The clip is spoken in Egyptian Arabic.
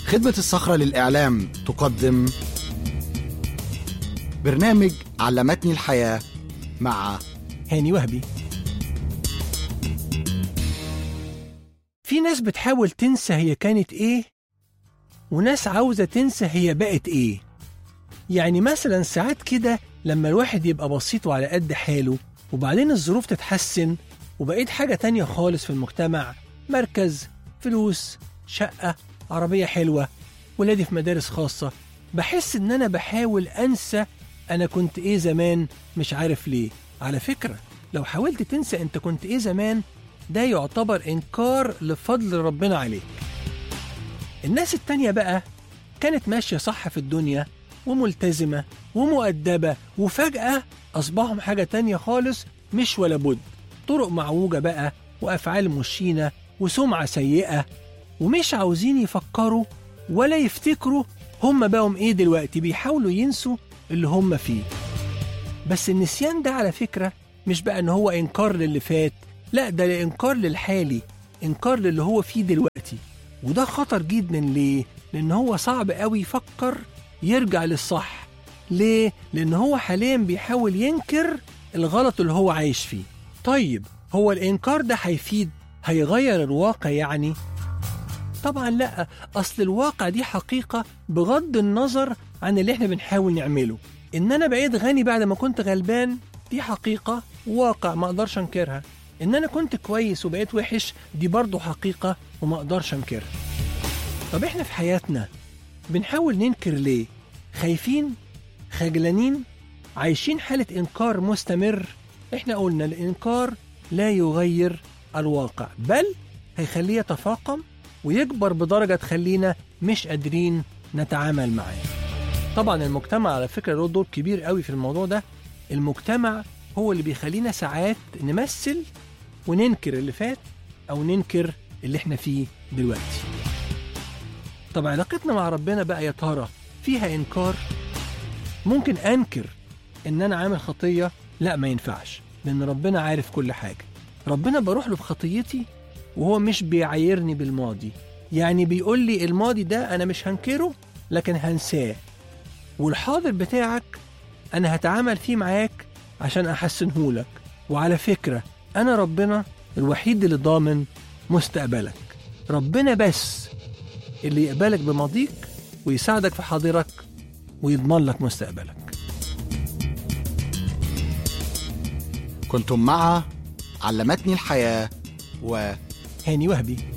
خدمة الصخرة للإعلام تقدم برنامج علمتني الحياة مع هاني وهبي في ناس بتحاول تنسى هي كانت ايه وناس عاوزة تنسى هي بقت ايه يعني مثلا ساعات كده لما الواحد يبقى بسيط وعلى قد حاله وبعدين الظروف تتحسن وبقيت حاجة تانية خالص في المجتمع مركز فلوس شقة عربية حلوة ولادي في مدارس خاصة بحس ان انا بحاول انسى انا كنت ايه زمان مش عارف ليه على فكرة لو حاولت تنسى انت كنت ايه زمان ده يعتبر انكار لفضل ربنا عليك الناس التانية بقى كانت ماشية صح في الدنيا وملتزمة ومؤدبة وفجأة أصبحوا حاجة تانية خالص مش ولا بد طرق معوجة بقى وأفعال مشينة وسمعة سيئة ومش عاوزين يفكروا ولا يفتكروا هم بقوا ايه دلوقتي بيحاولوا ينسوا اللي هم فيه بس النسيان ده على فكرة مش بقى ان هو انكار للي فات لا ده انكار للحالي انكار للي هو فيه دلوقتي وده خطر جدا ليه لان هو صعب قوي يفكر يرجع للصح ليه لان هو حاليا بيحاول ينكر الغلط اللي هو عايش فيه طيب هو الانكار ده هيفيد هيغير الواقع يعني طبعا لا اصل الواقع دي حقيقه بغض النظر عن اللي احنا بنحاول نعمله ان انا بقيت غني بعد ما كنت غلبان دي حقيقه واقع ما اقدرش انكرها ان انا كنت كويس وبقيت وحش دي برضه حقيقه وما اقدرش انكرها طب احنا في حياتنا بنحاول ننكر ليه خايفين خجلانين عايشين حاله انكار مستمر احنا قلنا الانكار لا يغير الواقع بل هيخليه يتفاقم ويكبر بدرجة تخلينا مش قادرين نتعامل معاه طبعا المجتمع على فكرة له دور كبير قوي في الموضوع ده المجتمع هو اللي بيخلينا ساعات نمثل وننكر اللي فات أو ننكر اللي احنا فيه دلوقتي طب علاقتنا مع ربنا بقى يا ترى فيها إنكار ممكن أنكر إن أنا عامل خطية لا ما ينفعش لأن ربنا عارف كل حاجة ربنا بروح له بخطيتي وهو مش بيعايرني بالماضي يعني بيقول لي الماضي ده أنا مش هنكره لكن هنساه والحاضر بتاعك أنا هتعامل فيه معاك عشان أحسنه لك وعلى فكرة أنا ربنا الوحيد اللي ضامن مستقبلك ربنا بس اللي يقبلك بماضيك ويساعدك في حاضرك ويضمن لك مستقبلك كنتم مع علمتني الحياة و هاني وهبي